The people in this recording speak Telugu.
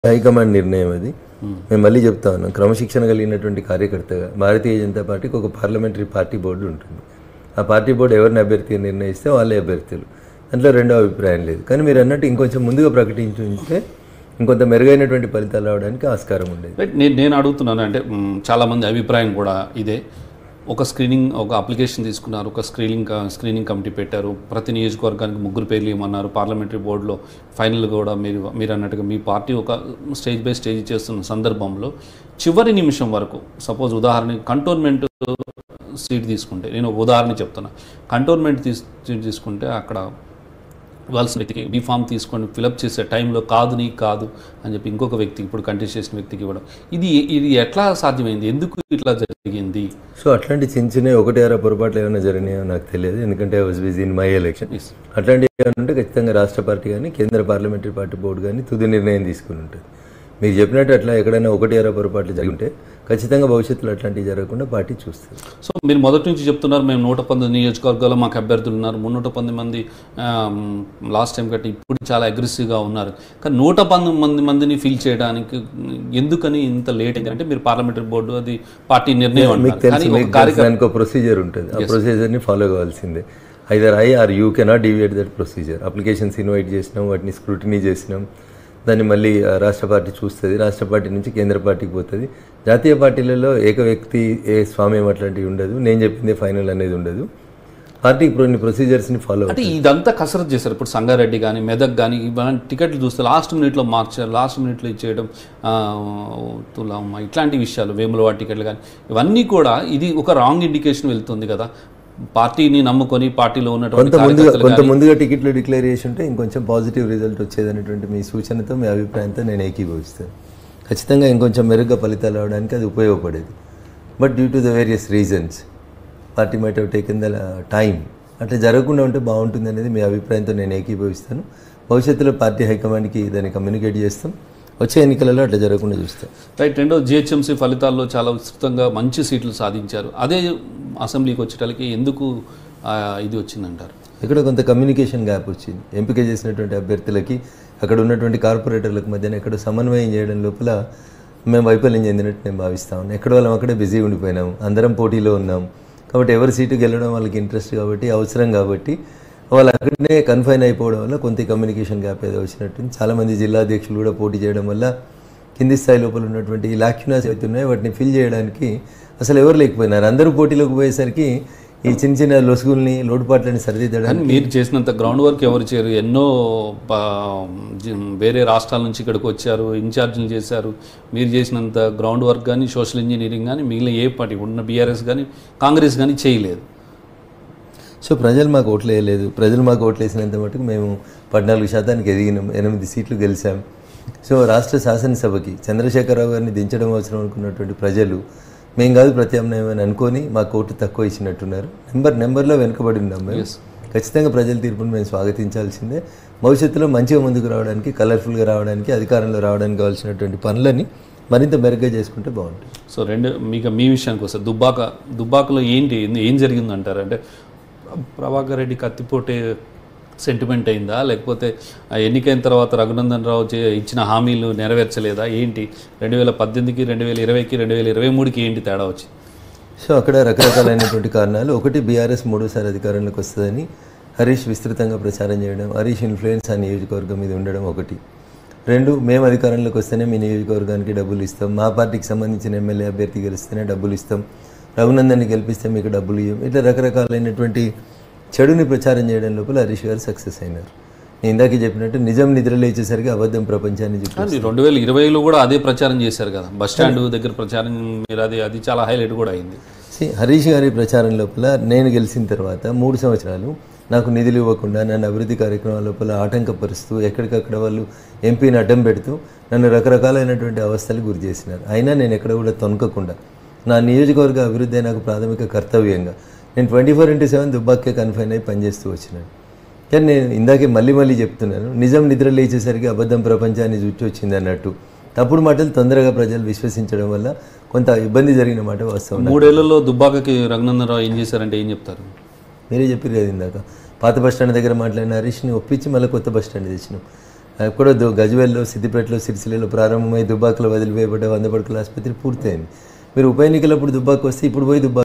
హైకమాండ్ నిర్ణయం అది మేము మళ్ళీ చెప్తా ఉన్నాం క్రమశిక్షణ కలిగినటువంటి కార్యకర్తగా భారతీయ జనతా పార్టీకి ఒక పార్లమెంటరీ పార్టీ బోర్డు ఉంటుంది ఆ పార్టీ బోర్డు ఎవరిని అభ్యర్థిగా నిర్ణయిస్తే వాళ్ళే అభ్యర్థులు దాంట్లో రెండో అభిప్రాయం లేదు కానీ మీరు అన్నట్టు ఇంకొంచెం ముందుగా ప్రకటించి ఉంటే ఇంకొంత మెరుగైనటువంటి ఫలితాలు రావడానికి ఆస్కారం ఉండేది రైట్ నేను నేను అడుగుతున్నాను అంటే మ్, చాలామంది అభిప్రాయం కూడా ఇదే ఒక స్క్రీనింగ్ ఒక అప్లికేషన్ తీసుకున్నారు ఒక స్క్రీనింగ్ క- స్క్రీనింగ్ కమిటీ పెట్టారు ప్రతి నియోజకవర్గానికి ముగ్గురు పేర్లు ఇవ్వమన్నారు పార్లమెంటరీ బోర్డులో ఫైనల్ కూడా మీరు మీరు అన్నట్టుగా మీ పార్టీ ఒక స్టేజ్ బై స్టేజ్ చేస్తున్న సందర్భంలో చివరి నిమిషం వరకు సపోజ్ ఉదాహరణ కంటోన్మెంట్ సీట్ తీసుకుంటే నేను ఒక ఉదాహరణ చెప్తున్నా కంటోన్మెంట్ తీసు సీట్ తీసుకుంటే అక్కడ ఇవ్వాల్సిన వ్యక్తికి బీ ఫామ్ తీసుకొని ఫిలప్ చేసే టైంలో కాదు నీకు కాదు అని చెప్పి ఇంకొక వ్యక్తికి ఇప్పుడు కంటెస్ట్ చేసిన వ్యక్తికి ఇవ్వడం ఇది ఇది ఎట్లా సాధ్యమైంది ఎందుకు ఇట్లా జరిగింది సో అట్లాంటి చిన్న చిన్న ఒకటి అర పొరపాట్లు ఏమైనా జరిగినాయో నాకు తెలియదు ఎందుకంటే I was busy in my election Yes. అట్లాంటివి ఏమైనా ఉంటే ఖచ్చితంగా రాష్ట్ర పార్టీ కానీ కేంద్ర పార్లమెంటరీ పార్టీ బోర్డు కానీ తుది నిర్ణయం తీసుకుని ఉంటుంది మీరు చెప్పినట్టు అట్లా ఎక్కడైనా ఒకటి అర పొరపాట్లు జరిగి ఉంటే ఖచ్చితంగా భవిష్యత్తులో అట్లాంటివి జరగకుండా పార్టీ చూస్తుంది సో మీరు మొదటి నుంచి చెప్తున్నారు మేము నూట పంతొమ్మిది నియోజకవర్గాల్లో మాకు అభ్యర్థులు ఉన్నారు మున్నూట పంతొమ్మిది మంది లాస్ట్ టైం కంటే ఇప్పుడు చాలా అగ్రెసివ్గా ఉన్నారు కానీ నూట పంతొమ్మిది మందిని ఫిల్ చేయడానికి ఎందుకని ఇంత లేట్ అయింది అంటే మీరు పార్లమెంటరీ బోర్డు అది పార్టీ నిర్ణయం మీకు అంటారు కానీ తెలుసు ఒక మీకు కార్యక్రమం తెలుసు, దానికి ఒక ప్రొసీజర్ ఉంటుంది ఆ ప్రొసీజర్ని ఫాలో కావాల్సిందే either I or you cannot deviate that procedure applications invite చేసినాం వాటిని స్క్రూటినీ చేసినాం దాన్ని మళ్ళీ ఆ, రాష్ట్ర పార్టీ చూస్తుంది రాష్ట్ర పార్టీ నుంచి కేంద్ర పార్టీకి పోతుంది జాతీయ పార్టీలలో ఏక వ్యక్తి ఏ స్వామ్యం అట్లాంటివి ఉండదు నేను చెప్పిందే ఫైనల్ అనేది ఉండదు పార్టీ కొన్ని ప్రొసీజర్స్ని ఫాలో అంటే ఇదంతా కసరత్ చేశారు ఇప్పుడు సంగారెడ్డి కానీ మెదక్ కానీ ఇలాంటి టికెట్లు చూస్తే లాస్ట్ మినిట్లో మార్చారు లాస్ట్ మినిట్లో ఇచ్చేయడం ఆ, తులమ్మ ఇట్లాంటి విషయాలు వేములవాడ టికెట్లు కానీ ఇవన్నీ కూడా ఇది ఒక రాంగ్ ఇండికేషన్ వెళ్తుంది కదా పార్టీని నమ్ముకొని పార్టీలో ఉన్నటువంటి కొంత ముందుగా కార్యకర్తలు కొంత ముందుగా టికెట్లు డిక్లేర్ చేసి ఉంటే ఇంకొంచెం పాజిటివ్ రిజల్ట్ వచ్చేదనేటువంటి మీ సూచనతో మీ అభిప్రాయంతో నేను ఏకీభవిస్తాను ఖచ్చితంగా ఇంకొంచెం మెరుగ్గా ఫలితాలు రావడానికి అది ఉపయోగపడేది but due to the various reasons party might have taken the time అట్లా జరగకుండా ఉంటే బాగుంటుంది అనేది మీ అభిప్రాయంతో నేను ఏకీభవిస్తాను భవిష్యత్తులో పార్టీ హైకమాండ్కి దాన్ని కమ్యూనికేట్ చేస్తాం వచ్చే ఎన్నికలలో అట్లా జరగకుండా చూస్తాం రైట్ రెండో జిహెచ్ఎంసీ ఫలితాల్లో చాలా విస్తృతంగా మంచి సీట్లు సాధించారు అదే అసెంబ్లీకి వచ్చేటలకి ఎందుకు ఆ, ఇది వచ్చిందంటారు ఇక్కడ కొంత కమ్యూనికేషన్ గ్యాప్ వచ్చింది ఎంపిక చేసినటువంటి అభ్యర్థులకి అక్కడ ఉన్నటువంటి కార్పొరేటర్లకు మధ్యన ఎక్కడ సమన్వయం చేయడం లోపల మేము వైఫల్యం చెందినట్టు నేను భావిస్తా ఉన్నాను ఎక్కడ వాళ్ళం అక్కడే బిజీ ఉండిపోయినాం అందరం పోటీలో ఉన్నాం కాబట్టి ఎవరి సీటు గెలవడం వాళ్ళకి ఇంట్రెస్ట్ కాబట్టి అవసరం కాబట్టి వాళ్ళు అక్కడనే కన్ఫైన్ అయిపోవడం వల్ల కొంత కమ్యూనికేషన్ గ్యాప్ ఏదో వచ్చినట్టుంది చాలామంది జిల్లా అధ్యక్షులు కూడా పోటీ చేయడం వల్ల కింది స్థాయి లోపల ఉన్నటువంటి ఈ లాక్యునాస్ అయితే ఉన్నాయో వాటిని ఫిల్ చేయడానికి అసలు ఎవరు లేకపోయినారు అందరూ పోటీలోకి పోయేసరికి ఈ చిన్న చిన్న లొసుగుల్ని లోటుపాట్లని సరిదిద్దడానికి కానీ మీరు చేసినంత గ్రౌండ్ వర్క్ ఎవరు చేయరు ఎన్నో ప- జి- వేరే రాష్ట్రాల నుంచి ఇక్కడికి వచ్చారు ఇన్ఛార్జీలు చేశారు మీరు చేసినంత గ్రౌండ్ వర్క్ కానీ సోషల్ ఇంజనీరింగ్ కానీ మిగిలిన ఏ పార్టీ ఉన్న బీఆర్ఎస్ కానీ కాంగ్రెస్ కానీ చేయలేదు సో ప్రజలు మాకు ఓట్లు వేయలేదు ప్రజలు మాకు ఓట్లు వేసినంత మటుకు మేము పద్నాలుగు శాతానికి ఎదిగినాం ఎనిమిది సీట్లు గెలిచాం సో రాష్ట్ర శాసనసభకి చంద్రశేఖరరావు గారిని దించడం అవసరం అనుకున్నటువంటి ప్రజలు మేము కాదు ప్రత్యామ్నాయం అని అనుకొని మాకు ఓటు తక్కువ ఇచ్చినట్టున్నారు నెంబర్ నెంబర్లో వెనుకబడి ఉన్నాం మేము ఖచ్చితంగా ప్రజల తీర్పును మేము స్వాగతించాల్సిందే భవిష్యత్తులో మంచిగా ముందుకు రావడానికి కలర్ఫుల్గా రావడానికి అధికారంలో రావడానికి కావాల్సినటువంటి పనులని మరింత మెరుగ్గా చేసుకుంటే బాగుంటుంది సో రెండు మీకు మీ విషయానికి వస్తే దుబ్బాక దుబ్బాకలో ఏంటి ఏం జరిగిందంటారు అంటే ప్రభాకర్ రెడ్డి కత్తిపోటే సెంటిమెంట్ అయిందా లేకపోతే ఆ ఎన్నికైన తర్వాత రఘునందన్ రావు చే- ఇచ్చిన హామీలు నెరవేర్చలేదా ఏంటి రెండు వేల పద్దెనిమిదికి రెండు వేల ఇరవైకి రెండు వేల ఇరవై మూడుకి ఏంటి తేడా వచ్చింది సో అక్కడ రకరకాలైనటువంటి కారణాలు ఒకటి బీఆర్ఎస్ మూడోసారి అధికారంలోకి వస్తుందని హరీష్ విస్తృతంగా ప్రచారం చేయడం హరీష్ ఇన్ఫ్లుయెన్స్ ఆ నియోజకవర్గం మీద ఉండడం ఒకటి రెండు మేము అధికారంలోకి వస్తేనే మీ నియోజకవర్గానికి డబ్బులు ఇస్తాం మా పార్టీకి సంబంధించిన ఎమ్మెల్యే అభ్యర్థి గెలిస్తేనే డబ్బులు ఇస్తాం రఘునందన్ని గెలిపిస్తే మీకు డబ్బులు ఇవ్వం ఇట్లా రకరకాలైనటువంటి చెడుని ప్రచారం చేయడం లోపల హరీష్ గారు సక్సెస్ అయినారు నేను ఇందాక చెప్పినట్టు నిజం నిద్ర లేచేసరికి అబద్ధం ప్రపంచాన్ని చూపి కానీ రెండు వేల ఇరవైలో కూడా అదే ప్రచారం చేశారు కదా బస్ స్టాండ్ దగ్గర ప్రచారం మీరు అది అది చాలా హైలైట్ కూడా అయింది See, హరీష్ గారి ప్రచారం లోపల నేను గెలిచిన తర్వాత మూడు సంవత్సరాలు నాకు నిధులు ఇవ్వకుండా నన్ను అభివృద్ధి కార్యక్రమాల లోపల ఆటంకపరుస్తూ ఎక్కడికక్కడ వాళ్ళు ఎంపీని అడ్డం పెడుతూ నన్ను రకరకాలైనటువంటి అవస్థలు గురి చేసినారు అయినా నేను ఎక్కడ కూడా తొనకకుండా నా నియోజకవర్గ అభివృద్ధి నాకు ప్రాథమిక కర్తవ్యంగా నేను ట్వంటీ ఫోర్ ఇంటూ సెవెన్ దుబ్బాకే కన్ఫైన్ అయి పనిచేస్తూ వచ్చినాను కానీ నేను ఇందాకే మళ్ళీ మళ్ళీ చెప్తున్నాను నిజం నిద్ర లేచేసరికి అబద్ధం ప్రపంచాన్ని చుట్టి వచ్చింది అన్నట్టు తప్పుడు మాటలు తొందరగా ప్రజలు విశ్వసించడం వల్ల కొంత ఇబ్బంది జరిగిన మాట వాస్తవం మూడేళ్లలో దుబ్బాకకి రఘునందన్ రావు ఏం చేశారంటే ఏం చెప్తారు మీరే చెప్పారు కదా ఇందాక పాత బస్ స్టాండ్ దగ్గర మాట్లాడిన హరీష్ని ఒప్పించి మళ్ళీ కొత్త బస్ స్టాండ్ తెచ్చినాం ఎక్కడో దు- గజ్వేల్లో సిద్దిపేటలో సిరిసిల్లలో ప్రారంభమై దుబ్బాకలో వదిలివేయబడ్డ వంద పడకల ఆసుపత్రి పూర్తయింది మీరు ఉప ఎన్నికలప్పుడు దుబ్బాకు వస్తే ఇప్పుడు పోయి దుబ్బాక